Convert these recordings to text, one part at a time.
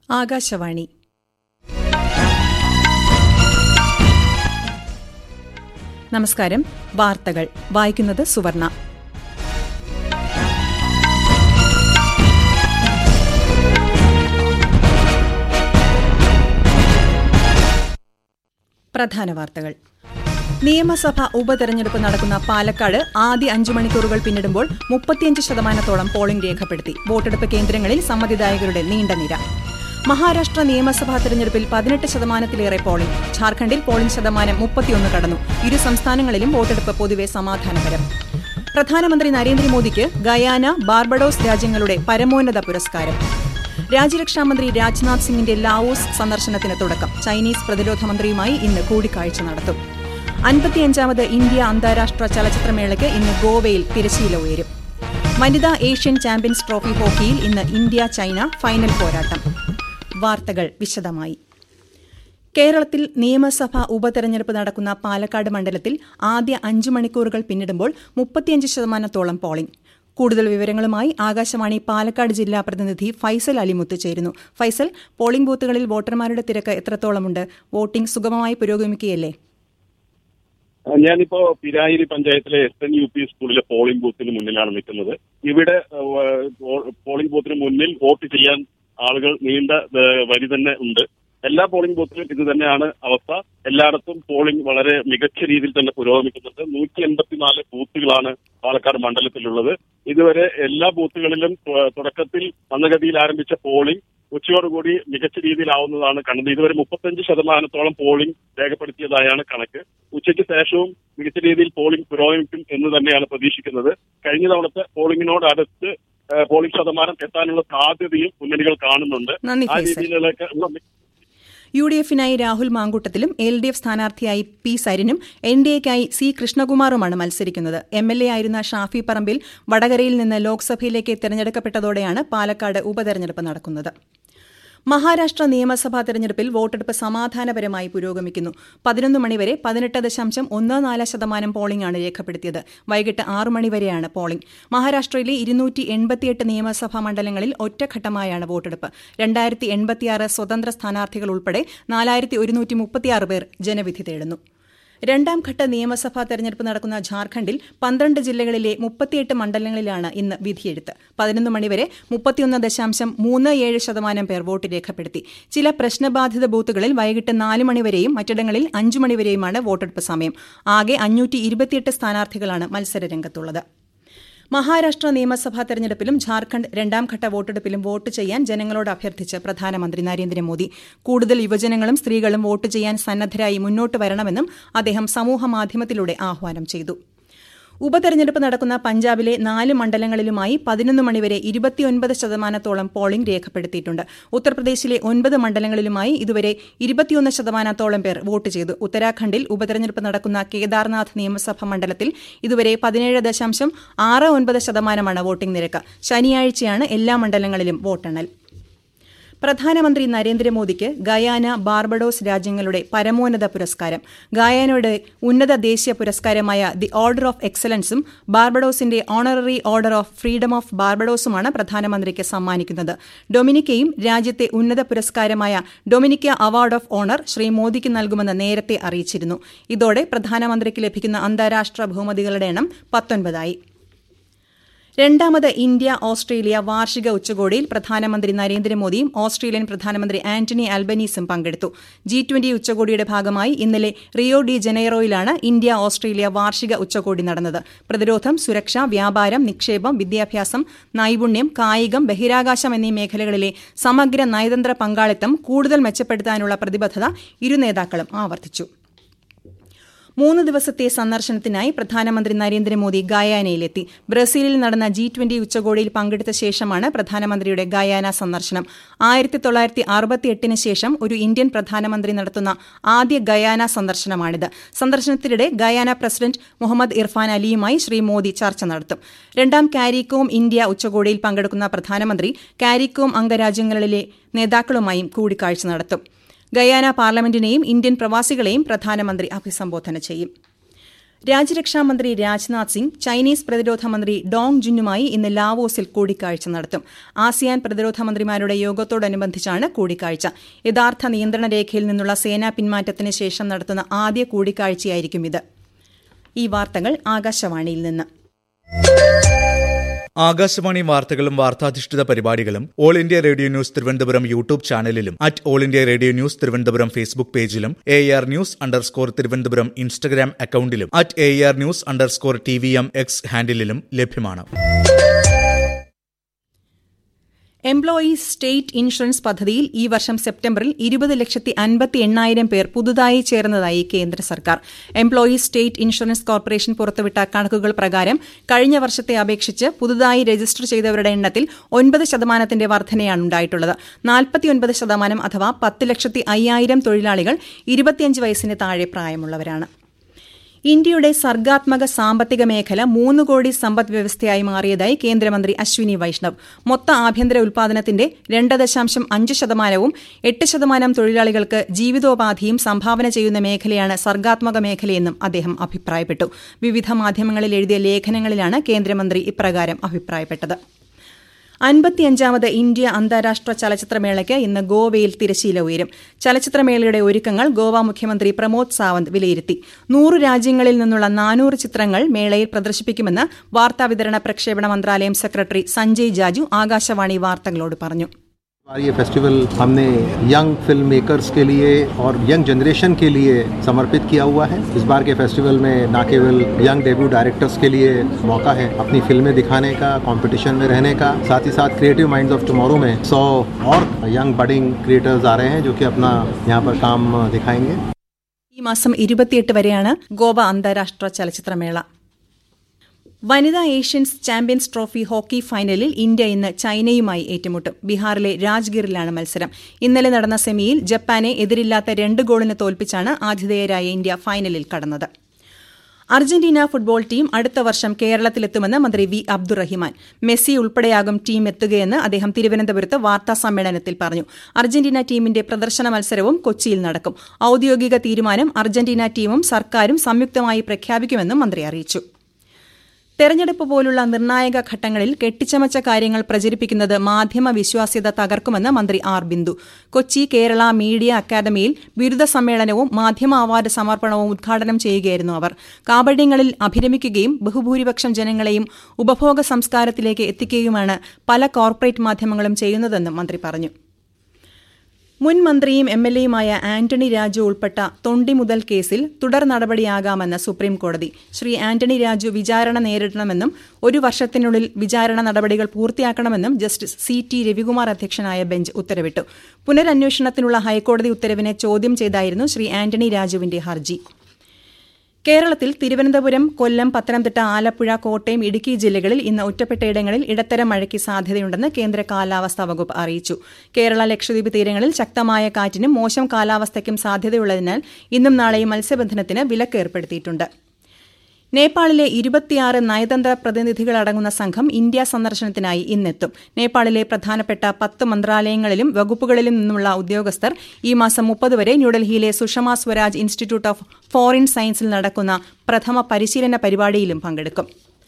ആകാശവാണി നമസ്കാരം വാർത്തകൾ വായിക്കുന്നത് സുവർണ പ്രധാന വാർത്തകൾ നിയമസഭ ഉപതെരഞ്ഞെടുപ്പ് നടക്കുന്ന പാലക്കാട് ആദ്യ അഞ്ചു മണിക്കൂറുകൾ പിന്നിടുമ്പോൾ മുപ്പത്തിയഞ്ച് ശതമാനത്തോളം പോളിംഗ് രേഖപ്പെടുത്തി വോട്ടെടുപ്പ് കേന്ദ്രങ്ങളിൽ സമ്മതിദായകരുടെ നീണ്ട നിര മഹാരാഷ്ട്ര നിയമസഭാ തെരഞ്ഞെടുപ്പിൽ പതിനെട്ട് ശതമാനത്തിലേറെ പോളിംഗ് ഝാർഖണ്ഡിൽ പോളിംഗ് ശതമാനം മുപ്പത്തിയൊന്ന് കടന്നു ഇരു സംസ്ഥാനങ്ങളിലും വോട്ടെടുപ്പ് പൊതുവെ സമാധാനപരം പ്രധാനമന്ത്രി നരേന്ദ്രമോദിക്ക് ഗയാന ബാർബഡോസ് രാജ്യങ്ങളുടെ പരമോന്നത പുരസ്കാരം രാജ്യരക്ഷാമന്ത്രി രാജ്നാഥ് സിംഗിന്റെ ലാവോസ് സന്ദർശനത്തിന് തുടക്കം ചൈനീസ് പ്രതിരോധ മന്ത്രിയുമായി ഇന്ന് കൂടിക്കാഴ്ച നടത്തും അൻപത്തിയഞ്ചാമത് ഇന്ത്യ അന്താരാഷ്ട്ര ചലച്ചിത്രമേളയ്ക്ക് ഇന്ന് ഗോവയിൽ തിരശ്ശീല ഉയരും വനിതാ ഏഷ്യൻ ചാമ്പ്യൻസ് ട്രോഫി ഹോക്കിയിൽ ഇന്ന് ഇന്ത്യ ചൈന ഫൈനൽ പോരാട്ടം വാർത്തകൾ വിശദമായി കേരളത്തിൽ നിയമസഭാ ഉപതെരഞ്ഞെടുപ്പ് നടക്കുന്ന പാലക്കാട് മണ്ഡലത്തിൽ ആദ്യ അഞ്ചു മണിക്കൂറുകൾ പിന്നിടുമ്പോൾ മുപ്പത്തിയഞ്ച് ശതമാനത്തോളം പോളിംഗ് കൂടുതൽ വിവരങ്ങളുമായി ആകാശവാണി പാലക്കാട് ജില്ലാ പ്രതിനിധി ഫൈസൽ അലിമുത്ത് ചേരുന്നു ഫൈസൽ പോളിംഗ് ബൂത്തുകളിൽ വോട്ടർമാരുടെ തിരക്ക് എത്രത്തോളമുണ്ട് വോട്ടിംഗ് സുഗമമായി പുരോഗമിക്കുകയല്ലേ ഞാനിപ്പോ പിരായിരി പഞ്ചായത്തിലെ എസ് എൻ യു പി സ്കൂളിലെ പോളിംഗ് ബൂത്തിന് മുന്നിലാണ് നിൽക്കുന്നത് ഇവിടെ പോളിംഗ് ബൂത്തിന് മുന്നിൽ വോട്ട് ചെയ്യാൻ ആളുകൾ നീണ്ട വരി തന്നെ ഉണ്ട് എല്ലാ പോളിംഗ് ബൂത്തിലും ഇത് തന്നെയാണ് അവസ്ഥ എല്ലായിടത്തും പോളിംഗ് വളരെ മികച്ച രീതിയിൽ തന്നെ പുരോഗമിക്കുന്നുണ്ട് നൂറ്റി എൺപത്തിനാല് ബൂത്തുകളാണ് പാലക്കാട് മണ്ഡലത്തിലുള്ളത് ഇതുവരെ എല്ലാ ബൂത്തുകളിലും തുടക്കത്തിൽ മന്ദഗതിയിൽ ആരംഭിച്ച പോളിംഗ് ഉച്ചയോടുകൂടി മികച്ച രീതിയിലാവുന്നതാണ് കണ്ടത് ഇതുവരെ മുപ്പത്തഞ്ച് ശതമാനത്തോളം പോളിംഗ് രേഖപ്പെടുത്തിയതായാണ് കണക്ക് ഉച്ചയ്ക്ക് ശേഷവും മികച്ച രീതിയിൽ പോളിംഗ് പുരോഗമിക്കും എന്ന് തന്നെയാണ് പ്രതീക്ഷിക്കുന്നത് കഴിഞ്ഞ തവണത്തെ പോളിംഗിനോട് അടുത്ത് പോളിംഗ് ശതമാനം എത്താനുള്ള സാധ്യതയും മുന്നണികൾ കാണുന്നുണ്ട് ആ രീതിയിലുള്ള യു ഡി എഫിനായി രാഹുൽ മാങ്കൂട്ടത്തിലും എൽ ഡി എഫ് സ്ഥാനാർത്ഥിയായി പി സരിനും എൻ ഡി എക്കായി സി കൃഷ്ണകുമാറുമാണ് മത്സരിക്കുന്നത് എം എൽ എ ആയിരുന്ന ഷാഫി പറമ്പിൽ വടകരയിൽ നിന്ന് ലോക്സഭയിലേക്ക് തെരഞ്ഞെടുക്കപ്പെട്ടതോടെയാണ് പാലക്കാട് ഉപതെരഞ്ഞെടുപ്പ് നടക്കുന്നത് മഹാരാഷ്ട്ര നിയമസഭാ തെരഞ്ഞെടുപ്പിൽ വോട്ടെടുപ്പ് സമാധാനപരമായി പുരോഗമിക്കുന്നു പതിനൊന്ന് മണിവരെ പതിനെട്ട് ദശാംശം ഒന്ന് നാല് ശതമാനം പോളിംഗാണ് രേഖപ്പെടുത്തിയത് വൈകിട്ട് ആറ് മണിവരെയാണ് പോളിംഗ് മഹാരാഷ്ട്രയിലെ ഇരുന്നൂറ്റി എൺപത്തിയെട്ട് നിയമസഭാ മണ്ഡലങ്ങളിൽ ഒറ്റഘട്ടമായാണ് വോട്ടെടുപ്പ് രണ്ടായിരത്തി എൺപത്തിയാറ് സ്വതന്ത്ര സ്ഥാനാർത്ഥികൾ ഉൾപ്പെടെ നാലായിരത്തി ഒരുന്നൂറ്റി മുപ്പത്തിയാറ് പേർ ജനവിധി തേടുന്നു രണ്ടാം ഘട്ട നിയമസഭാ തെരഞ്ഞെടുപ്പ് നടക്കുന്ന ഝാർഖണ്ഡിൽ പന്ത്രണ്ട് ജില്ലകളിലെ മുപ്പത്തിയെട്ട് മണ്ഡലങ്ങളിലാണ് ഇന്ന് വിധിയെഴുത്ത് പതിനൊന്ന് മണിവരെ മുപ്പത്തിയൊന്ന് ദശാംശം മൂന്ന് ഏഴ് ശതമാനം പേർ വോട്ട് രേഖപ്പെടുത്തി ചില പ്രശ്നബാധിത ബൂത്തുകളിൽ വൈകിട്ട് നാല് മണിവരെയും മറ്റിടങ്ങളിൽ അഞ്ചു മണിവരെയുമാണ് വോട്ടെടുപ്പ് സമയം ആകെ അഞ്ഞൂറ്റി ഇരുപത്തിയെട്ട് സ്ഥാനാർത്ഥികളാണ് മത്സരരംഗത്തുള്ളത് മഹാരാഷ്ട്ര നിയമസഭാ തെരഞ്ഞെടുപ്പിലും ഝാർഖണ്ഡ് രണ്ടാംഘട്ട വോട്ടെടുപ്പിലും വോട്ട് ചെയ്യാൻ ജനങ്ങളോട് അഭ്യർത്ഥിച്ച് പ്രധാനമന്ത്രി നരേന്ദ്രമോദി കൂടുതൽ യുവജനങ്ങളും സ്ത്രീകളും വോട്ട് ചെയ്യാൻ സന്നദ്ധരായി മുന്നോട്ട് വരണമെന്നും അദ്ദേഹം സമൂഹമാധ്യമത്തിലൂടെ ആഹ്വാനം ചെയ്തു ഉപതെരഞ്ഞെടുപ്പ് നടക്കുന്ന പഞ്ചാബിലെ നാല് മണ്ഡലങ്ങളിലുമായി പതിനൊന്ന് മണിവരെ ഇരുപത്തിയൊൻപത് ശതമാനത്തോളം പോളിംഗ് രേഖപ്പെടുത്തിയിട്ടുണ്ട് ഉത്തർപ്രദേശിലെ ഒൻപത് മണ്ഡലങ്ങളിലുമായി ഇതുവരെ ഇരുപത്തിയൊന്ന് ശതമാനത്തോളം പേർ വോട്ട് ചെയ്തു ഉത്തരാഖണ്ഡിൽ ഉപതെരഞ്ഞെടുപ്പ് നടക്കുന്ന കേദാർനാഥ് നിയമസഭാ മണ്ഡലത്തിൽ ഇതുവരെ പതിനേഴ് ദശാംശം ആറ് ഒൻപത് ശതമാനമാണ് വോട്ടിംഗ് നിരക്ക് ശനിയാഴ്ചയാണ് എല്ലാ മണ്ഡലങ്ങളിലും വോട്ടെണ്ണൽ പ്രധാനമന്ത്രി നരേന്ദ്രമോദിക്ക് ഗയാന ബാർബഡോസ് രാജ്യങ്ങളുടെ പരമോന്നത പുരസ്കാരം ഗയാനയുടെ ഉന്നത ദേശീയ പുരസ്കാരമായ ദി ഓർഡർ ഓഫ് എക്സലൻസും ബാർബഡോസിന്റെ honorary order of freedom of ബാർബഡോസുമാണ് പ്രധാനമന്ത്രിക്ക് സമ്മാനിക്കുന്നത് ഡൊമിനിക്കയും രാജ്യത്തെ ഉന്നത പുരസ്കാരമായ Dominica award of honour Shri മോദിക്ക് നൽകുമെന്ന് നേരത്തെ അറിയിച്ചിരുന്നു ഇതോടെ പ്രധാനമന്ത്രിക്ക് ലഭിക്കുന്ന അന്താരാഷ്ട്ര ബഹുമതികളുടെ എണ്ണം പത്തൊൻപതായി രണ്ടാമത് ഇന്ത്യ ഓസ്ട്രേലിയ വാർഷിക ഉച്ചകോടിയിൽ പ്രധാനമന്ത്രി നരേന്ദ്രമോദിയും ഓസ്ട്രേലിയൻ പ്രധാനമന്ത്രി ആന്റണി അൽബനീസും പങ്കെടുത്തു ജി ട്വന്റി ഉച്ചകോടിയുടെ ഭാഗമായി ഇന്നലെ റിയോ ഡി ജനൈറോയിലാണ് ഇന്ത്യ ഓസ്ട്രേലിയ വാർഷിക ഉച്ചകോടി നടന്നത് പ്രതിരോധം സുരക്ഷ വ്യാപാരം നിക്ഷേപം വിദ്യാഭ്യാസം നൈപുണ്യം കായികം ബഹിരാകാശം എന്നീ മേഖലകളിലെ സമഗ്ര നയതന്ത്ര പങ്കാളിത്തം കൂടുതൽ മെച്ചപ്പെടുത്താനുള്ള പ്രതിബദ്ധത ഇരു നേതാക്കളും ആവർത്തിച്ചു മൂന്ന് ദിവസത്തെ സന്ദർശനത്തിനായി പ്രധാനമന്ത്രി നരേന്ദ്രമോദി ഗയാനയിലെത്തി ബ്രസീലിൽ നടന്ന ജി ട്വന്റി ഉച്ചകോടിയിൽ പങ്കെടുത്ത ശേഷമാണ് പ്രധാനമന്ത്രിയുടെ ഗയാന സന്ദർശനം ആയിരത്തി തൊള്ളായിരത്തി അറുപത്തിയെട്ടിന് ശേഷം ഒരു ഇന്ത്യൻ പ്രധാനമന്ത്രി നടത്തുന്ന ആദ്യ ഗയാന സന്ദർശനമാണിത് സന്ദർശനത്തിനിടെ ഗയാന പ്രസിഡന്റ് മുഹമ്മദ് ഇർഫാൻ അലിയുമായി ശ്രീ മോദി ചർച്ച നടത്തും രണ്ടാം കാരിക്കോം ഇന്ത്യ ഉച്ചകോടിയിൽ പങ്കെടുക്കുന്ന പ്രധാനമന്ത്രി കാരിക്കോം അംഗരാജ്യങ്ങളിലെ നേതാക്കളുമായും കൂടിക്കാഴ്ച നടത്തും ഗയാന പാർലമെന്റിനെയും ഇന്ത്യൻ പ്രവാസികളെയും പ്രധാനമന്ത്രി അഭിസംബോധന ചെയ്യും രാജ്യരക്ഷാമന്ത്രി രാജ്നാഥ് സിംഗ് ചൈനീസ് പ്രതിരോധ മന്ത്രി ഡോങ് ജുന്നുമായി ഇന്ന് ലാവോസിൽ കൂടിക്കാഴ്ച നടത്തും ആസിയാൻ പ്രതിരോധ മന്ത്രിമാരുടെ യോഗത്തോടനുബന്ധിച്ചാണ് കൂടിക്കാഴ്ച യഥാർത്ഥ നിയന്ത്രണ രേഖയിൽ നിന്നുള്ള സേനാ പിന്മാറ്റത്തിന് ശേഷം നടത്തുന്ന ആദ്യ കൂടിക്കാഴ്ചയായിരിക്കും ഇത് ഈ വാർത്തകൾ ആകാശവാണിയിൽ നിന്ന് ആകാശവാണി വാർത്തകളും വാർത്താധിഷ്ഠിത പരിപാടികളും all India radio news Thiruvananthapuram YouTube ചാനലിലും at all India radio news Thiruvananthapuram Facebook പേജിലും A R news underscore Thiruvananthapuram Instagram അക്കൌണ്ടിലും at A R news underscore T V M X ഹാൻഡിലും ലഭ്യമാണ് എംപ്ലോയീസ് സ്റ്റേറ്റ് ഇൻഷുറൻസ് പദ്ധതിയിൽ ഈ വർഷം സെപ്റ്റംബറിൽ ഇരുപത് ലക്ഷത്തി അൻപത്തി എണ്ണായിരം പേർ പുതുതായി ചേർന്നതായി കേന്ദ്ര സർക്കാർ എംപ്ലോയീസ് സ്റ്റേറ്റ് ഇൻഷുറൻസ് കോർപ്പറേഷൻ പുറത്തുവിട്ട കണക്കുകൾ പ്രകാരം കഴിഞ്ഞ വർഷത്തെ അപേക്ഷിച്ച് പുതുതായി രജിസ്റ്റർ ചെയ്തവരുടെ എണ്ണത്തിൽ ഒൻപത് ശതമാനത്തിന്റെ വർധനയാണ് ഉണ്ടായിട്ടുള്ളത് നാൽപ്പത്തിയൊൻപത് ശതമാനം അഥവാ പത്ത് ലക്ഷത്തി അയ്യായിരം തൊഴിലാളികൾ ഇരുപത്തിയഞ്ച് വയസ്സിന് താഴെ പ്രായമുള്ളവരാണ് ഇന്ത്യയുടെ സർഗാത്മക സാമ്പത്തിക മേഖല മൂന്ന് കോടി സമ്പദ് വ്യവസ്ഥയായി മാറിയതായി കേന്ദ്രമന്ത്രി അശ്വിനി വൈഷ്ണവ് മൊത്ത ആഭ്യന്തര ഉൽപാദനത്തിന്റെ രണ്ട് ദശാംശം അഞ്ച് ശതമാനവും എട്ട് ശതമാനം തൊഴിലാളികൾക്ക് ജീവിതോപാധിയും സംഭാവന ചെയ്യുന്ന മേഖലയാണ് സർഗാത്മക മേഖലയെന്നും അദ്ദേഹം അഭിപ്രായപ്പെട്ടു വിവിധ മാധ്യമങ്ങളിൽ എഴുതിയ ലേഖനങ്ങളിലാണ് കേന്ദ്രമന്ത്രി ഇപ്രകാരം അഭിപ്രായപ്പെട്ടത് അൻപത്തിയഞ്ചാമത് ഇന്ത്യ അന്താരാഷ്ട്ര ചലച്ചിത്രമേളയ്ക്ക് ഇന്ന് ഗോവയിൽ തിരശീല ഉയരും ചലച്ചിത്രമേളയുടെ ഒരുക്കങ്ങൾ ഗോവ മുഖ്യമന്ത്രി പ്രമോദ് സാവന്ത് വിലയിരുത്തി നൂറ് രാജ്യങ്ങളിൽ നിന്നുള്ള നാനൂറ് ചിത്രങ്ങൾ മേളയിൽ പ്രദർശിപ്പിക്കുമെന്ന് വാർത്താവിതരണ പ്രക്ഷേപണ മന്ത്രാലയം സെക്രട്ടറി സഞ്ജയ് ജാജു ആകാശവാണി വാർത്തകളോട് പറഞ്ഞു ये फेस्टिवल हमने यंग फिल्म मेकर्स के लिए और यंग जनरेशन के लिए समर्पित किया हुआ है इस बार के फेस्टिवल में न केवल यंग डेब्यू डायरेक्टर्स के लिए मौका है अपनी फिल्में दिखाने का कंपटीशन में रहने का साथ ही साथ क्रिएटिव माइंड्स ऑफ टुमारो में सौ और यंग बडिंग क्रिएटर्स आ रहे हैं जो कि अपना यहाँ पर काम दिखाएंगे ഈ മാസം ഇരുപത്തിയെട്ട് വരെയാണ് ഗോവ അന്താരാഷ്ട്ര ചലച്ചിത്രമേള വനിതാ ഏഷ്യൻസ് ചാമ്പ്യൻസ് ട്രോഫി ഹോക്കി ഫൈനലിൽ ഇന്ത്യ ഇന്ന് ചൈനയുമായി ഏറ്റുമുട്ടും ബീഹാറിലെ രാജ്ഗീറിലാണ് മത്സരം ഇന്നലെ നടന്ന സെമിയിൽ ജപ്പാനെ എതിരില്ലാത്ത രണ്ട് ഗോളിന് തോൽപ്പിച്ചാണ് ആതിഥേയരായ ഇന്ത്യ ഫൈനലിൽ കടന്നത് അർജന്റീന ഫുട്ബോൾ ടീം അടുത്ത വർഷം കേരളത്തിലെത്തുമെന്ന് മന്ത്രി വി അബ്ദുറഹിമാൻ മെസ്സി ഉൾപ്പെടെയാകും ടീം എത്തുകയെന്ന് അദ്ദേഹം തിരുവനന്തപുരത്ത് വാർത്താ സമ്മേളനത്തിൽ പറഞ്ഞു അർജന്റീന ടീമിന്റെ പ്രദർശന മത്സരവും കൊച്ചിയിൽ നടക്കും ഔദ്യോഗിക തീരുമാനം അർജന്റീന ടീമും സർക്കാരും സംയുക്തമായി പ്രഖ്യാപിക്കുമെന്നും മന്ത്രി അറിയിച്ചു തെരഞ്ഞെടുപ്പ് പോലുള്ള നിർണായക ഘട്ടങ്ങളിൽ കെട്ടിച്ചമച്ച കാര്യങ്ങൾ പ്രചരിപ്പിക്കുന്നത് മാധ്യമ വിശ്വാസ്യത തകർക്കുമെന്ന് മന്ത്രി ആർ ബിന്ദു കൊച്ചി കേരള മീഡിയ അക്കാദമിയിൽ ബിരുദ സമ്മേളനവും മാധ്യമ അവാർഡ് സമർപ്പണവും ഉദ്ഘാടനം ചെയ്യുകയായിരുന്നു അവർ കാപട്യങ്ങളിൽ അഭിരമിക്കുകയും ബഹുഭൂരിപക്ഷം ജനങ്ങളെയും ഉപഭോഗ സംസ്കാരത്തിലേക്ക് എത്തിക്കുകയുമാണ് പല കോർപ്പറേറ്റ് മാധ്യമങ്ങളും ചെയ്യുന്നതെന്നും മന്ത്രി പറഞ്ഞു മുൻ മന്ത്രിയും എം എൽ എയുമായ ആന്റണി രാജു ഉൾപ്പെട്ട തൊണ്ടി മുതൽ കേസിൽ തുടർ നടപടിയാകാമെന്ന് സുപ്രീം കോടതി ശ്രീ ആന്റണി രാജു വിചാരണ നേരിടണമെന്നും ഒരു വർഷത്തിനുള്ളിൽ വിചാരണ നടപടികൾ പൂർത്തിയാക്കണമെന്നും ജസ്റ്റിസ് സി ടി രവികുമാർ അധ്യക്ഷനായ ബെഞ്ച് ഉത്തരവിട്ടു പുനരന്വേഷണത്തിനുള്ള ഹൈക്കോടതി ഉത്തരവിനെ ചോദ്യം ചെയ്തായിരുന്നു ശ്രീ ആന്റണി രാജുവിന്റെ ഹർജി കേരളത്തിൽ തിരുവനന്തപുരം കൊല്ലം പത്തനംതിട്ട ആലപ്പുഴ കോട്ടയം ഇടുക്കി ജില്ലകളിൽ ഇന്ന് ഒറ്റപ്പെട്ടയിടങ്ങളിൽ ഇടത്തരം മഴയ്ക്ക് സാധ്യതയുണ്ടെന്ന് കേന്ദ്ര കാലാവസ്ഥാ വകുപ്പ് അറിയിച്ചു കേരള ലക്ഷദ്വീപ് തീരങ്ങളിൽ ശക്തമായ കാറ്റിനും മോശം കാലാവസ്ഥയ്ക്കും സാധ്യതയുള്ളതിനാൽ ഇന്നും നാളെയും മത്സ്യബന്ധനത്തിന് വിലക്ക് ഏർപ്പെടുത്തിയിട്ടുണ്ട് നേപ്പാളിലെ ഇരുപത്തിയാറ് നയതന്ത്ര പ്രതിനിധികളടങ്ങുന്ന സംഘം ഇന്ത്യ സന്ദർശനത്തിനായി ഇന്നെത്തും നേപ്പാളിലെ പ്രധാനപ്പെട്ട പത്ത് മന്ത്രാലയങ്ങളിലും വകുപ്പുകളിലും നിന്നുള്ള ഉദ്യോഗസ്ഥർ ഈ മാസം മുപ്പത് വരെ ന്യൂഡൽഹിയിലെ Sushma Swaraj institute of foreign സയൻസിൽ നടക്കുന്ന പ്രഥമ പരിശീലന പരിപാടിയിലും പങ്കെടുക്കും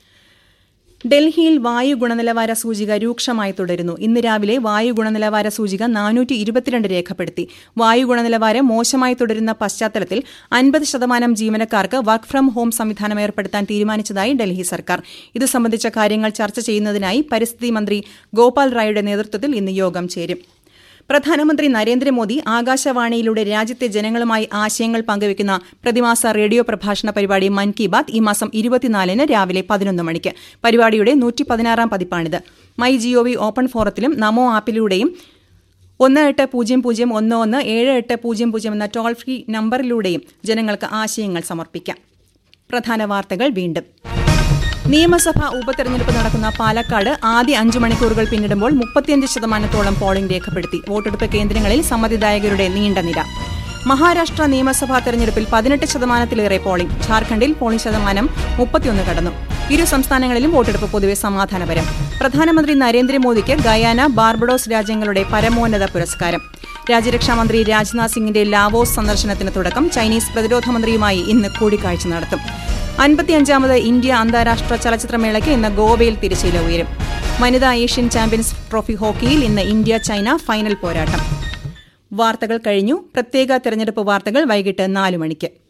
ഡൽഹിയിൽ വായു ഗുണനിലവാര സൂചിക രൂക്ഷമായി തുടരുന്നു ഇന്ന് രാവിലെ വായു ഗുണനിലവാര സൂചിക നാനൂറ്റി ഇരുപത്തിരണ്ട് രേഖപ്പെടുത്തി വായു ഗുണനിലവാരം മോശമായി തുടരുന്ന പശ്ചാത്തലത്തിൽ അൻപത് ശതമാനം ജീവനക്കാർക്ക് വർക്ക് ഫ്രം ഹോം സംവിധാനം ഏർപ്പെടുത്താൻ തീരുമാനിച്ചതായി ഡൽഹി സർക്കാർ ഇത് സംബന്ധിച്ച കാര്യങ്ങൾ ചർച്ച ചെയ്യുന്നതിനായി പരിസ്ഥിതി മന്ത്രി ഗോപാൽ റായുടെ നേതൃത്വത്തിൽ ഇന്ന് യോഗം ചേരും പ്രധാനമന്ത്രി നരേന്ദ്രമോദി ആകാശവാണിയിലൂടെ രാജ്യത്തെ ജനങ്ങളുമായി ആശയങ്ങൾ പങ്കുവയ്ക്കുന്ന പ്രതിമാസ റേഡിയോ പ്രഭാഷണ പരിപാടി മൻ കി ബാത് ഈ മാസം ഇരുപത്തിനാലിന് രാവിലെ പതിനൊന്ന് മണിക്ക് പരിപാടിയുടെ നൂറ്റി പതിനാറാം പതിപ്പാണിത് മൈ ജിഒവി ഓപ്പൺ ഫോറത്തിലും നമോ ആപ്പിലൂടെയും ഒന്ന് എട്ട് പൂജ്യം പൂജ്യം ഒന്ന് ഒന്ന് ഏഴ് എട്ട് പൂജ്യം പൂജ്യം എന്ന ടോൾ ഫ്രീ നമ്പറിലൂടെയും ജനങ്ങൾക്ക് ആശയങ്ങൾ സമർപ്പിക്കാം പ്രധാന വാർത്തകൾ വീണ്ടും നിയമസഭാ ഉപതെരഞ്ഞെടുപ്പ് നടക്കുന്ന പാലക്കാട് ആദ്യ അഞ്ചു മണിക്കൂറുകൾ പിന്നിടുമ്പോൾ മുപ്പത്തിയഞ്ച് ശതമാനത്തോളം പോളിംഗ് രേഖപ്പെടുത്തി വോട്ടെടുപ്പ് കേന്ദ്രങ്ങളിൽ സമ്മതിദായകരുടെ നീണ്ട നിര മഹാരാഷ്ട്ര നിയമസഭാ തെരഞ്ഞെടുപ്പിൽ പതിനെട്ട് ശതമാനത്തിലേറെ പോളിംഗ് ഝാർഖണ്ഡിൽ പോളിംഗ് ശതമാനം മുപ്പത്തിയൊന്ന് കടന്നു ഇരു സംസ്ഥാനങ്ങളിലും വോട്ടെടുപ്പ് പൊതുവെ സമാധാനപരം പ്രധാനമന്ത്രി നരേന്ദ്രമോദിക്ക് ഗയാന ബാർബഡോസ് രാജ്യങ്ങളുടെ പരമോന്നത പുരസ്കാരം രാജ്യരക്ഷാമന്ത്രി രാജ്നാഥ് സിംഗിന്റെ ലാവോസ് സന്ദർശനത്തിന് തുടക്കം ചൈനീസ് പ്രതിരോധ മന്ത്രിയുമായി ഇന്ന് കൂടിക്കാഴ്ച നടത്തും അൻപത്തിയഞ്ചാമത് ഇന്ത്യ അന്താരാഷ്ട്ര ചലച്ചിത്രമേളയ്ക്ക് ഇന്ന് ഗോവയിൽ തിരശ്ശീല ഉയരും വനിതാ ഏഷ്യൻ ചാമ്പ്യൻസ് ട്രോഫി ഹോക്കിയിൽ ഇന്ന് ഇന്ത്യ ചൈന ഫൈനൽ പോരാട്ടം വാർത്തകൾ കഴിഞ്ഞു പ്രത്യേക തെരഞ്ഞെടുപ്പ് വാർത്തകൾ വൈകിട്ട് നാല് മണിക്ക്